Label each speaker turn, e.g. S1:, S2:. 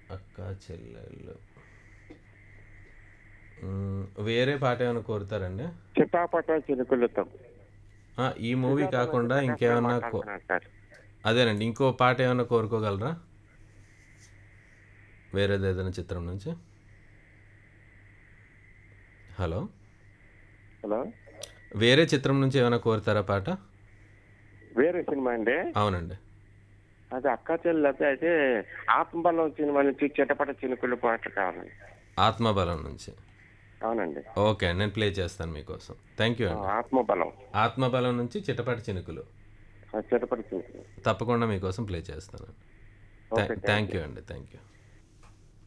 S1: అక్క చెల్లెళ్ళు మ్మ్, వేరే పాట ఏమైనా కోరుతారండి
S2: చిట్టాపట చినుకులతో
S1: ఆ, ఈ మూవీ కాకుండా ఇంకేమన్నా కో-
S2: మాట్లాడుతున్నాను సార్
S1: అదేనండి ఇంకో పాట ఏమైనా కోరుకోగలరా వేరేది ఏదైనా చిత్రం నుంచి హలో
S2: హలో
S1: వేరే చిత్రం నుంచి ఏమైనా కోరుతారా పాట
S2: వేరే సినిమా అండి
S1: అవునండి
S2: అది అక్క చెల్లెతే అయితే ఆత్మబలం సినిమా నుంచి చిట్టపట చినుకులు పాట కావాలి
S1: ఆత్మబలం నుంచి
S2: అవునండి
S1: ఓకే అండి నేను ప్లే చేస్తాను మీకోసం థ్యాంక్ యూ
S2: ఆ,
S1: అండి
S2: ఆత్మబలం
S1: ఆత్మబలం నుంచి చిటపట చినుకులు
S2: ఆ చిట్టపట చినుకులు
S1: తప్పకుండా మీకోసం ప్లే చేస్తాను
S2: ఓకే,
S1: థ్యాంక్ యూ అండి థ్యాంక్ యూ